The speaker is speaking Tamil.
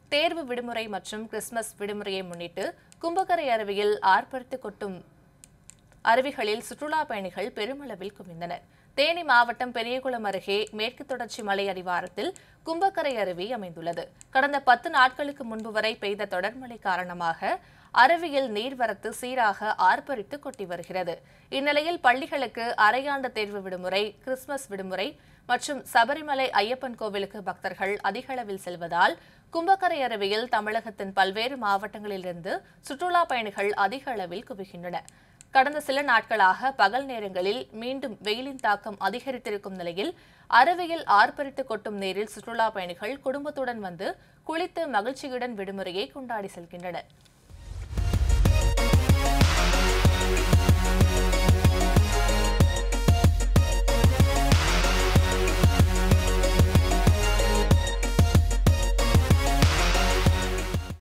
தேர்வு விடுமுறை மற்றும் கிறிஸ்துமஸ் விடுமுறையை முன்னிட்டு கும்பக்கரை அருவியில் ஆர்ப்பரித்து கொட்டும் அருவிகளில் சுற்றுலா பயணிகள் பெருமளவில் குவிந்தனர் தேனி மாவட்டம் பெரியகுளம் அருகே மேற்கு தொடர்ச்சி மலை அடிவாரத்தில் கும்பக்கரை அருவி அமைந்துள்ளது கடந்த பத்து நாட்களுக்கு முன்பு வரை பெய்த தொடர்மழை காரணமாக அருவியில் நீர்வரத்து சீராக ஆர்ப்பரித்து கொட்டி வருகிறது இந்நிலையில் பள்ளிகளுக்கு அரையாண்டு தேர்வு விடுமுறை கிறிஸ்துமஸ் விடுமுறை மற்றும் சபரிமலை ஐயப்பன் கோவிலுக்கு பக்தர்கள் அதிக அளவில் செல்வதால் கும்பக்கரை அருவியில் தமிழகத்தின் பல்வேறு மாவட்டங்களிலிருந்து சுற்றுலா பயணிகள் அதிக அளவில் குவிகின்றனர் கடந்த சில நாட்களாக பகல் நேரங்களில் மீண்டும் வெயிலின் தாக்கம் அதிகரித்திருக்கும் நிலையில் அருவியில் ஆர்ப்பரித்து கொட்டும் நீரில் சுற்றுலா பயணிகள் குடும்பத்துடன் வந்து குளித்து மகிழ்ச்சியுடன் விடுமுறையை கொண்டாடி செல்கின்றனர்